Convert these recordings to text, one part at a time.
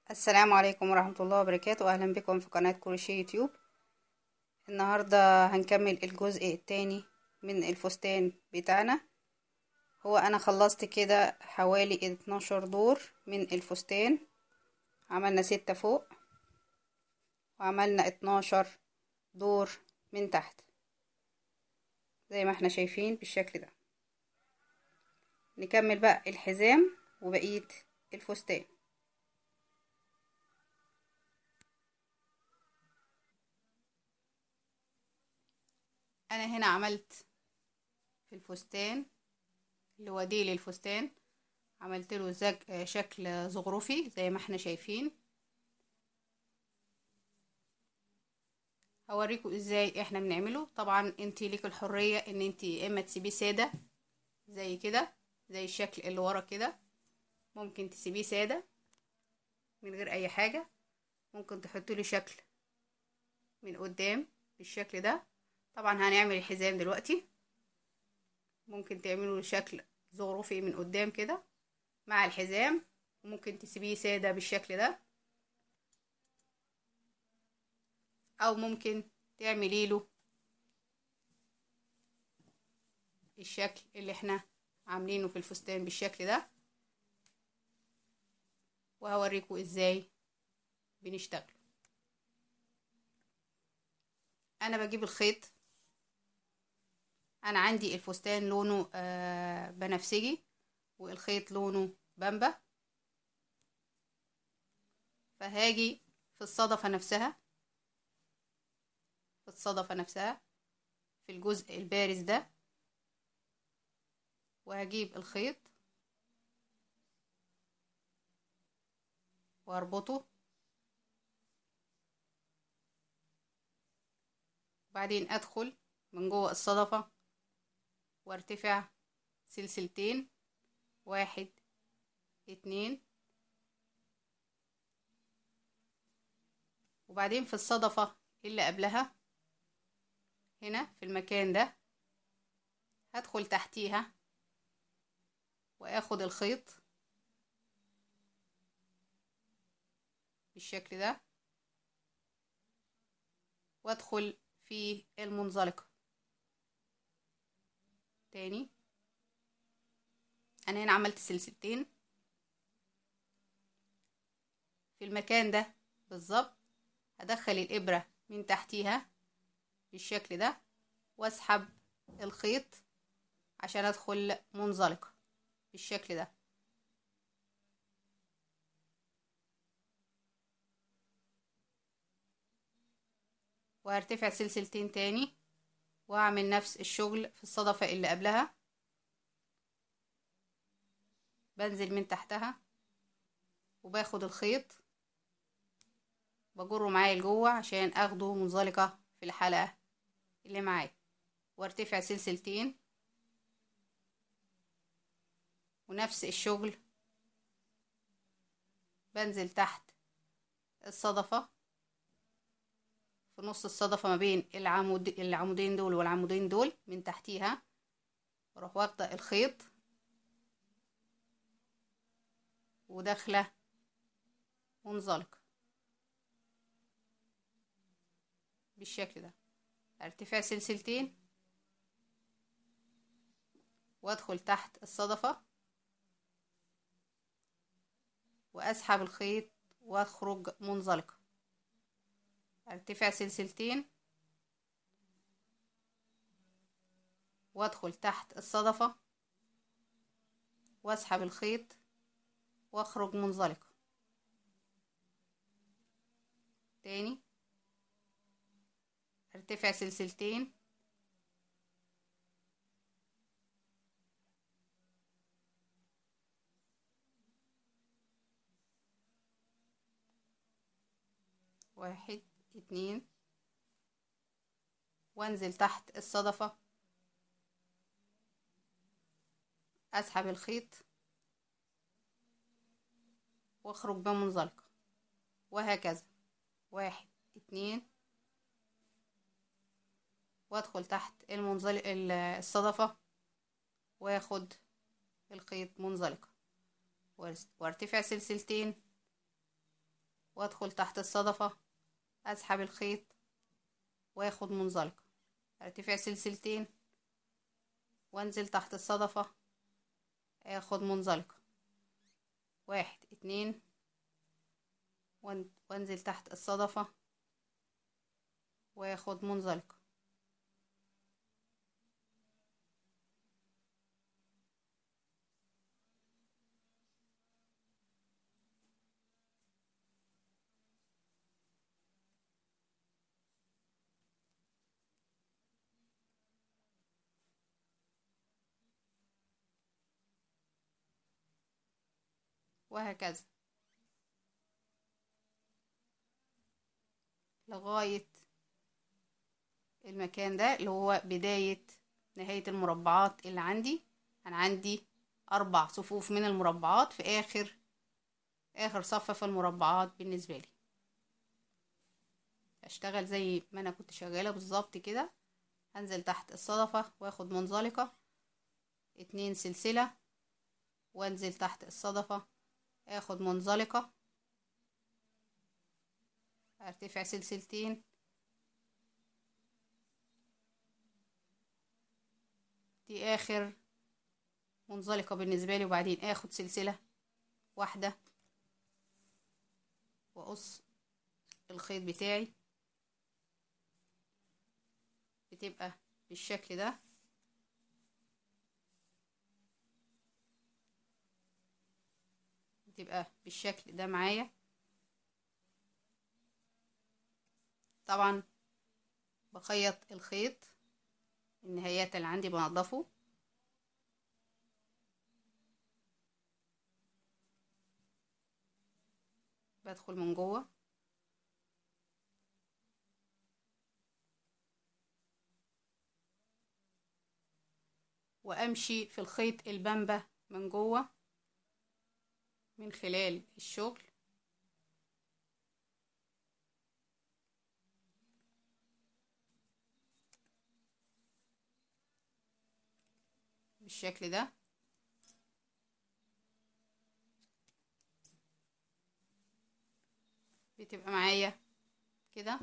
السلام عليكم ورحمة الله وبركاته أهلا بكم في قناة كروشيه يوتيوب النهاردة هنكمل الجزء التاني من الفستان بتاعنا هو أنا خلصت كده حوالي 12 دور من الفستان عملنا ستة فوق وعملنا 12 دور من تحت زي ما احنا شايفين بالشكل ده نكمل بقى الحزام وبقية الفستان انا هنا عملت في الفستان اللي هو ديل الفستان عملت له زج شكل زخرفي زي ما احنا شايفين هوريكم ازاي احنا بنعمله طبعا انت ليك الحرية ان انت يا اما تسيبيه سادة زي كده زي الشكل اللي ورا كده ممكن تسيبيه سادة من غير اي حاجة ممكن تحطوا له شكل من قدام بالشكل ده طبعا هنعمل الحزام دلوقتي ممكن تعملوا شكل زخرفي من قدام كده مع الحزام وممكن تسيبيه سادة بالشكل ده او ممكن تعملي له الشكل اللي احنا عاملينه في الفستان بالشكل ده وهوريكم ازاي بنشتغل انا بجيب الخيط انا عندي الفستان لونه آه بنفسجي والخيط لونه بامبا فهاجي في الصدفة نفسها في الصدفة نفسها في الجزء البارز ده وهجيب الخيط واربطه وبعدين ادخل من جوه الصدفة وارتفع سلسلتين واحد اتنين وبعدين في الصدفة اللي قبلها هنا في المكان ده هدخل تحتيها واخد الخيط بالشكل ده وادخل في المنزلقة تاني انا هنا عملت سلسلتين في المكان ده بالظبط هدخل الابرة من تحتيها بالشكل ده واسحب الخيط عشان ادخل منزلقة بالشكل ده وهرتفع سلسلتين تاني واعمل نفس الشغل في الصدفة اللي قبلها بنزل من تحتها وباخد الخيط بجره معايا لجوه عشان اخده منزلقة في الحلقة اللي معايا وارتفع سلسلتين ونفس الشغل بنزل تحت الصدفة في نص الصدفة ما بين العمود العمودين دول والعمودين دول من تحتيها واروح واخدة الخيط وداخلة منزلقة بالشكل ده ارتفاع سلسلتين وادخل تحت الصدفة واسحب الخيط واخرج منزلقة ارتفع سلسلتين وادخل تحت الصدفة واسحب الخيط واخرج منزلقة تاني ارتفع سلسلتين واحد اتنين وانزل تحت الصدفة اسحب الخيط واخرج بمنزلقة وهكذا واحد اتنين وادخل تحت المنزلق الصدفة واخد الخيط منزلقة وارتفع سلسلتين وادخل تحت الصدفة اسحب الخيط واخد منزلقة ارتفع سلسلتين وانزل تحت الصدفة اخد منزلقة واحد اتنين وانزل تحت الصدفة واخد منزلقة وهكذا لغاية المكان ده اللي هو بداية نهاية المربعات اللي عندي أنا عندي أربع صفوف من المربعات في آخر آخر صف في المربعات بالنسبة لي أشتغل زي ما أنا كنت شغالة بالظبط كده هنزل تحت الصدفة واخد منزلقة اتنين سلسلة وانزل تحت الصدفة اخد منزلقة ارتفع سلسلتين دي اخر منزلقة بالنسبة لي وبعدين اخد سلسلة واحدة واقص الخيط بتاعي بتبقى بالشكل ده بتبقى بالشكل ده معايا طبعا بخيط الخيط النهايات اللي عندي بنضفه بدخل من جوه وامشي في الخيط البامبا من جوه من خلال الشغل بالشكل ده بتبقى معايا كده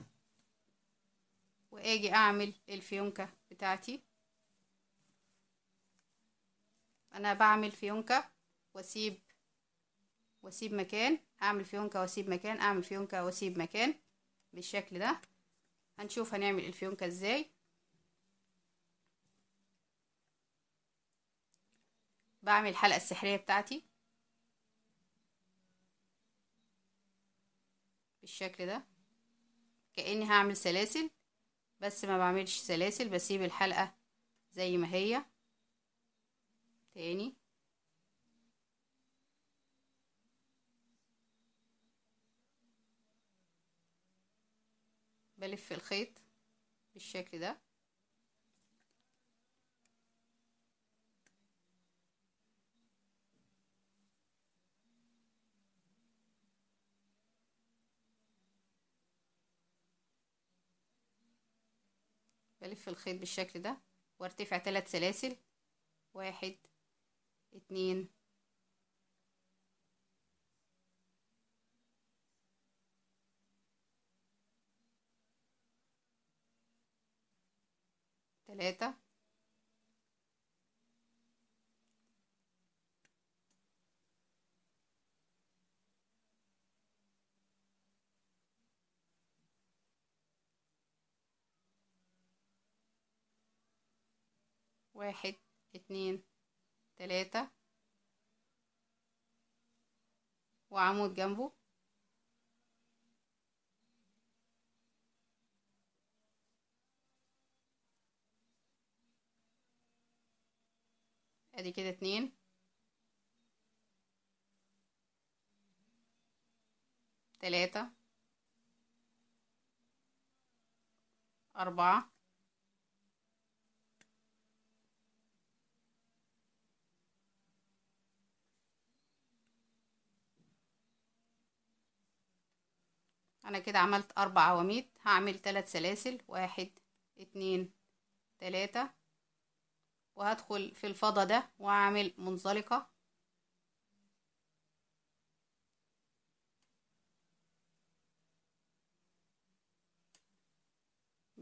واجي اعمل الفيونكة بتاعتي انا بعمل فيونكة واسيب واسيب مكان اعمل فيونكة واسيب مكان اعمل فيونكة واسيب مكان بالشكل ده هنشوف هنعمل الفيونكة ازاي بعمل الحلقة السحرية بتاعتي بالشكل ده كأني هعمل سلاسل بس ما بعملش سلاسل بسيب الحلقة زي ما هي تاني بلف الخيط بالشكل ده بلف الخيط بالشكل ده وارتفع ثلاث سلاسل واحد اتنين تلاتة واحد اتنين تلاتة وعمود جنبه ادي كده اتنين تلاتة أربعة انا كده عملت اربع عواميد هعمل ثلاث سلاسل واحد اتنين تلاتة وهدخل في الفضة ده واعمل منزلقة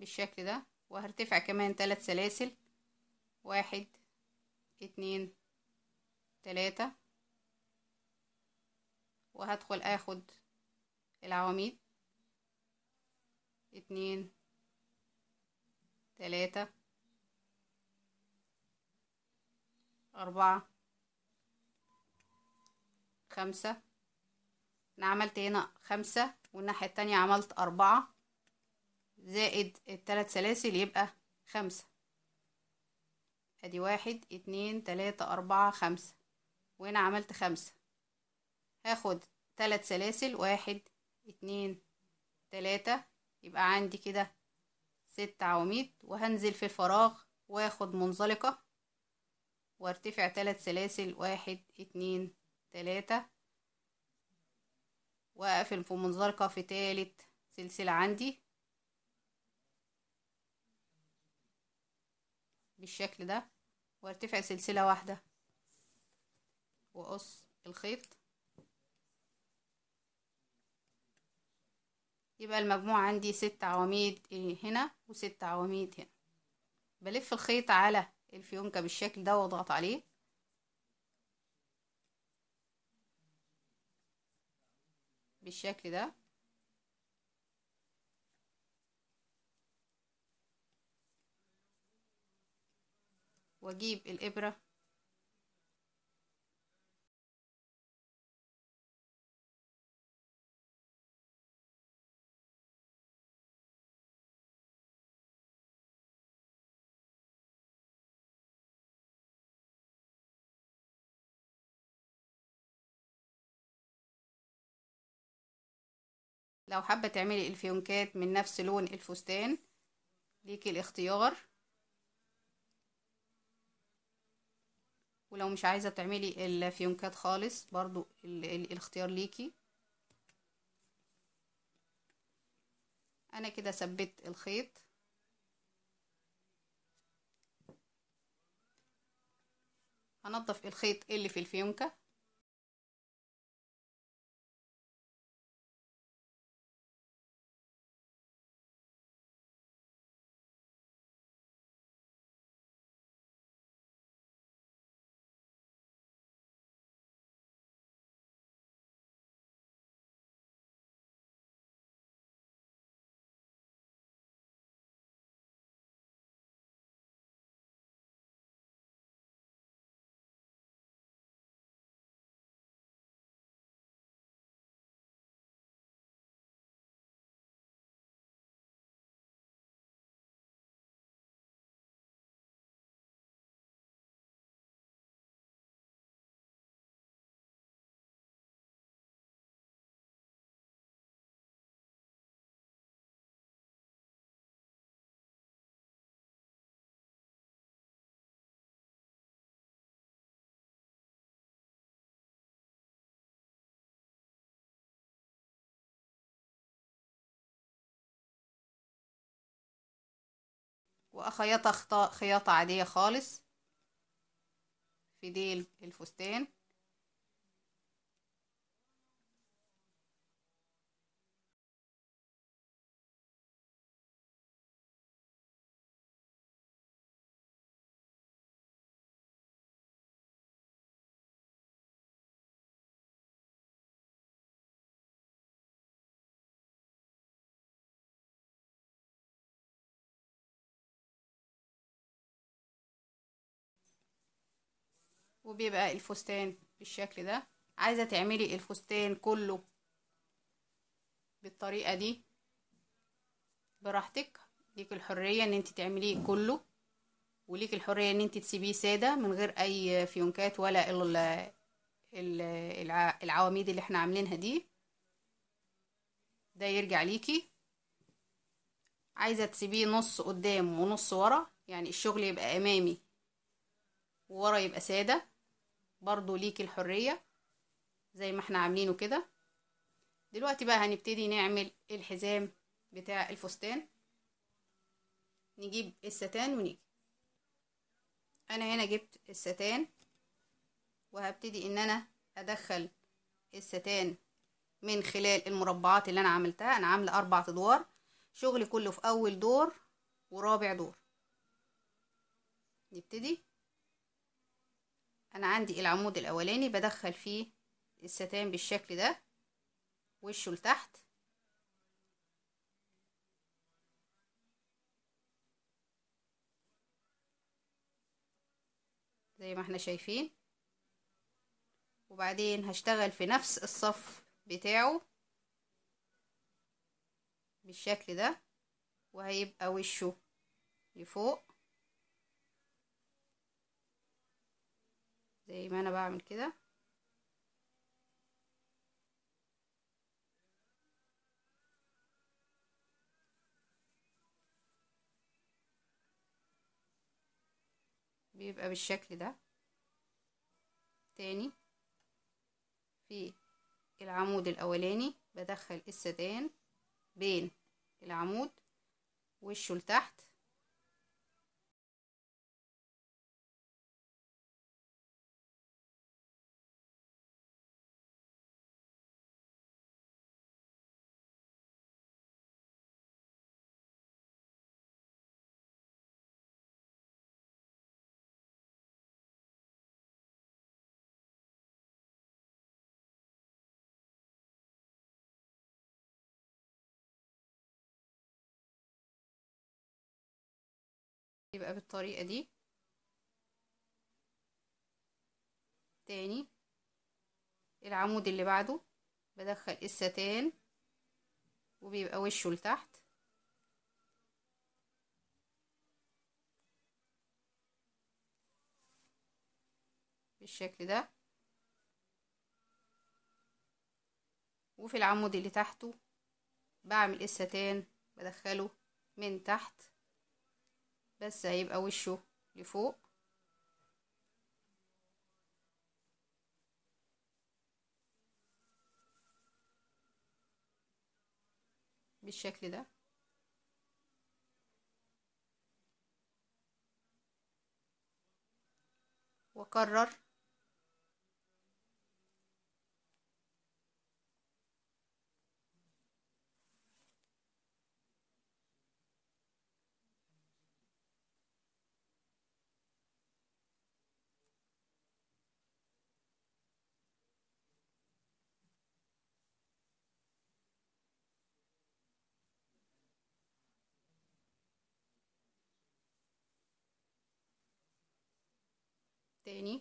بالشكل ده وهرتفع كمان ثلاث سلاسل واحد اتنين تلاتة وهدخل اخد العواميد اتنين تلاتة أربعة خمسة أنا عملت هنا خمسة والناحية التانية عملت أربعة زائد التلات سلاسل يبقى خمسة ادي واحد اتنين تلاتة أربعة خمسة وهنا عملت خمسة هاخد تلات سلاسل واحد اتنين تلاتة يبقى عندي كده ست عواميد وهنزل في الفراغ واخد منزلقة وارتفع تلات سلاسل واحد اتنين تلاتة واقفل في منزلقة في تالت سلسلة عندي بالشكل ده وارتفع سلسلة واحدة واقص الخيط يبقى المجموع عندي ست عواميد هنا وست عواميد هنا بلف الخيط على الفيونكة بالشكل ده واضغط عليه بالشكل ده واجيب الابره لو حابة تعملي الفيونكات من نفس لون الفستان ليكي الاختيار ولو مش عايزة تعملي الفيونكات خالص برضو ال ال الاختيار ليكي انا كده ثبت الخيط هنضف الخيط اللي في الفيونكة واخيطها خطا- خياطة عادية خالص في ديل الفستان وبيبقى الفستان بالشكل ده عايزة تعملي الفستان كله بالطريقة دي براحتك ليك الحرية ان انت تعمليه كله وليك الحرية ان انت تسيبيه سادة من غير اي فيونكات ولا ال- ال- الع- العواميد اللي احنا عاملينها دي ده يرجع ليكي عايزة تسيبيه نص قدام ونص ورا يعني الشغل يبقى امامي وورا يبقى سادة برضو ليكي الحرية زي ما احنا عاملينه كده دلوقتي بقى هنبتدي نعمل الحزام بتاع الفستان نجيب الستان ونيجي انا هنا جبت الستان وهبتدي ان انا ادخل الستان من خلال المربعات اللي انا عملتها انا عامله اربع ادوار شغلي كله في اول دور ورابع دور نبتدي انا عندي العمود الاولاني بدخل فيه الستان بالشكل ده وشه لتحت زي ما احنا شايفين وبعدين هشتغل في نفس الصف بتاعه بالشكل ده وهيبقى وشه لفوق زي ما انا بعمل كده بيبقى بالشكل ده تاني في العمود الاولاني بدخل الستان بين العمود وشه لتحت يبقى بالطريقة دي تاني العمود اللي بعده بدخل الستان وبيبقى وشه لتحت بالشكل ده وفي العمود اللي تحته بعمل الستان بدخله من تحت بس هيبقى وشه لفوق بالشكل ده واكرر تاني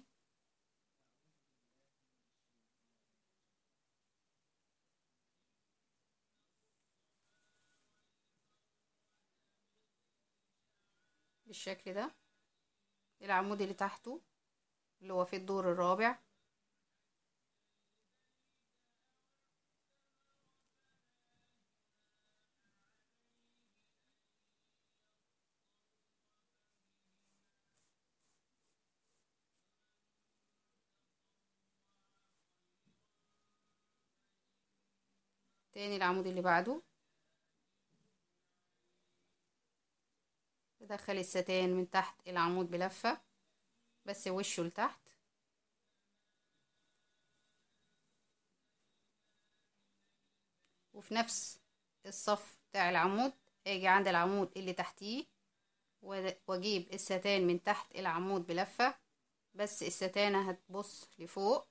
بالشكل ده العمود اللي تحته اللي هو في الدور الرابع تاني العمود اللي بعده بدخل الستان من تحت العمود بلفة بس وشه لتحت وفي نفس الصف بتاع العمود اجي عند العمود اللي تحتيه واجيب الستان من تحت العمود بلفة بس الستانة هتبص لفوق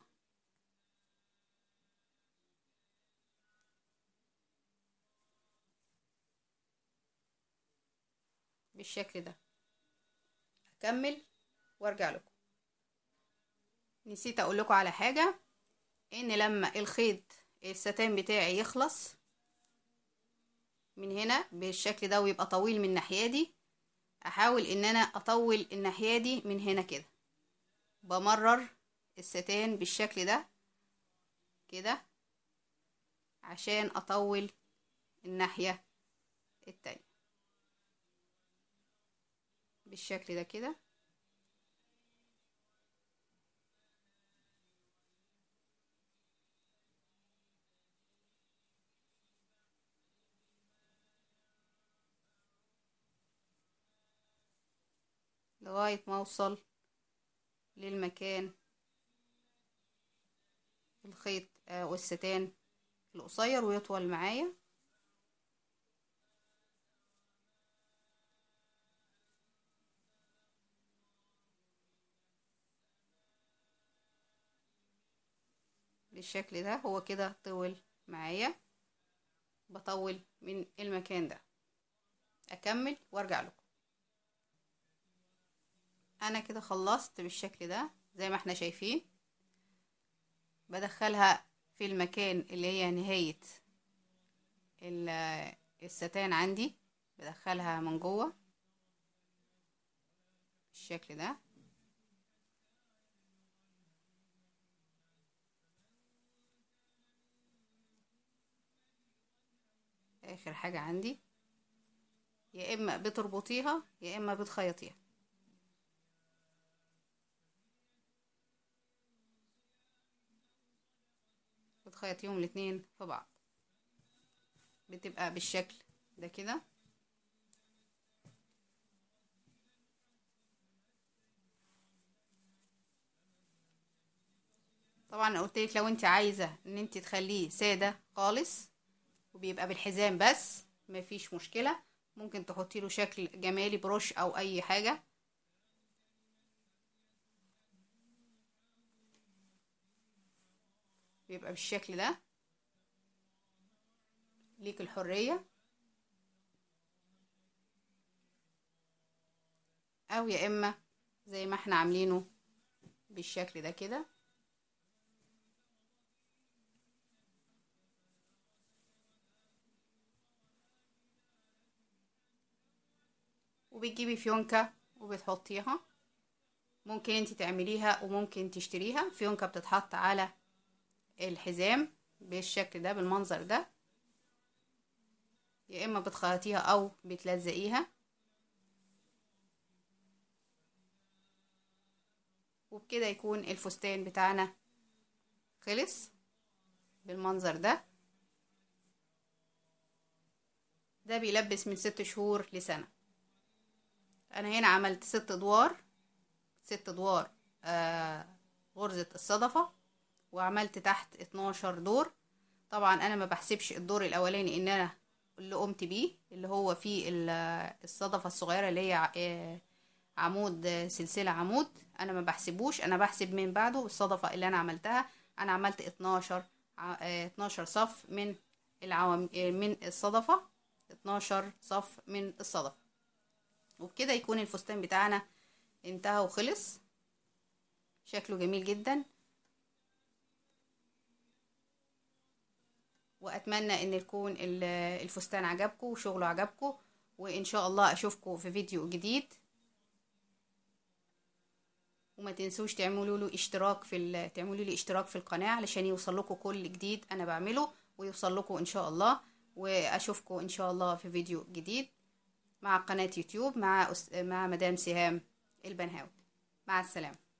بالشكل ده اكمل وارجع لكم نسيت اقول لكم على حاجه ان لما الخيط الستان بتاعي يخلص من هنا بالشكل ده ويبقى طويل من الناحيه دي احاول ان انا اطول الناحيه دي من هنا كده بمرر الستان بالشكل ده كده عشان اطول الناحيه التانية بالشكل ده كده لغاية ما اوصل للمكان الخيط والستان القصير ويطول معايا بالشكل ده هو كده طول معايا بطول من المكان ده اكمل وارجع لكم انا كده خلصت بالشكل ده زي ما احنا شايفين بدخلها في المكان اللي هي نهاية الستان عندي بدخلها من جوه بالشكل ده اخر حاجة عندي يا اما بتربطيها يا اما بتخيطيها بتخيطيهم الاتنين في بعض بتبقى بالشكل ده كده طبعا قلت لك لو انت عايزه ان انت تخليه ساده خالص وبيبقى بالحزام بس مفيش مشكله ممكن تحطي له شكل جمالي بروش او اي حاجه بيبقى بالشكل ده ليك الحريه او يا اما زي ما احنا عاملينه بالشكل ده كده وبتجيبي فيونكة وبتحطيها ممكن انت تعمليها وممكن تشتريها فيونكة بتتحط على الحزام بالشكل ده بالمنظر ده يا اما بتخيطيها او بتلزقيها وبكده يكون الفستان بتاعنا خلص بالمنظر ده ده بيلبس من ست شهور لسنة انا هنا عملت ست ادوار ست ادوار آه غرزة الصدفة وعملت تحت اتناشر دور طبعا انا ما بحسبش الدور الاولاني ان انا اللي قمت بيه اللي هو فيه الصدفة الصغيرة اللي هي عمود سلسلة عمود انا ما بحسبوش انا بحسب من بعده الصدفة اللي انا عملتها انا عملت اتناشر اتناشر صف من العوام من الصدفة اتناشر صف من الصدفة وبكده يكون الفستان بتاعنا انتهى وخلص شكله جميل جدا واتمنى ان يكون الفستان عجبكم وشغله عجبكم وان شاء الله اشوفكم في فيديو جديد وما تنسوش تعملوا له اشتراك في تعملوا لي اشتراك في القناه علشان يوصل لكم كل جديد انا بعمله ويوصل لكم ان شاء الله واشوفكم ان شاء الله في فيديو جديد مع قناه يوتيوب مع مع مدام سهام البنهاوي مع السلامه